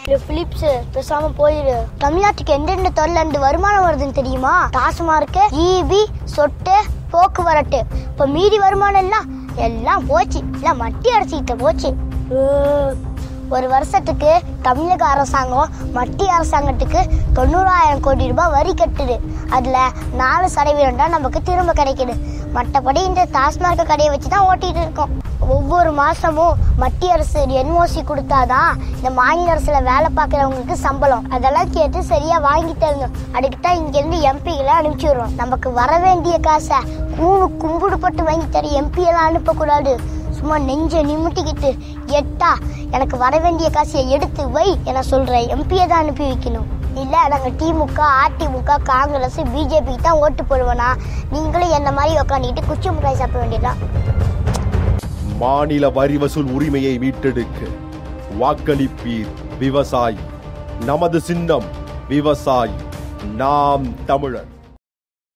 இது பிலிப்ஸ் பேசாம போயிடு தமிழ்நாட்டுக்கு எந்தெந்த தொழில இருந்து வருமானம் வருதுன்னு தெரியுமா டாஸ்மார்க்கு ஈபி சொட்டு போக்குவரத்து இப்ப மீதி வருமானம் எல்லாம் எல்லாம் போச்சு எல்லாம் மட்டி அரைச்சிக்கிட்ட போச்சு உம். ஒரு வருஷத்துக்கு தமிழக அரசாங்கம் மத்திய அரசாங்கத்துக்கு தொண்ணூறாயிரம் கோடி ரூபாய் வரி கட்டுது அதுல நாலு சதவீதம் தான் நமக்கு திரும்ப கிடைக்குது மற்றபடி இந்த டாஸ்மார்க் கடையை வச்சு தான் ஓட்டிட்டு இருக்கோம் ஒவ்வொரு மாசமும் மத்திய அரசு என்ஓசி கொடுத்தாதான் இந்த மாநில அரசுல வேலை பார்க்கறவங்களுக்கு சம்பளம் அதெல்லாம் கேட்டு சரியா வாங்கி தருங்க அதுக்கு தான் இங்க இருந்து எம்பிகளை அனுப்பிச்சு விடுறோம் நமக்கு வர வேண்டிய காசை கூணு கும்பிடுபட்டு வாங்கி தர எம்பி எல்லாம் அனுப்பக்கூடாது சும்மா நெஞ்ச நிமிட்டிக்கிட்டு எட்டா எனக்கு வர வேண்டிய காசை எடுத்து வை என சொல்ற எம்பியை தான் அனுப்பி வைக்கணும் இல்ல நாங்க திமுக அதிமுக காங்கிரஸ் பிஜேபிக்கு தான் ஓட்டு போடுவோனா நீங்களும் என்ன மாதிரி உட்காந்துக்கிட்டு குச்சி முட்டாய் சாப்பிட வேண்டியதுதான் மாநில வரி வசூல் உரிமையை மீட்டெடுக்க வாக்களிப்பீர் விவசாயி நமது சின்னம் விவசாயி நாம் தமிழர்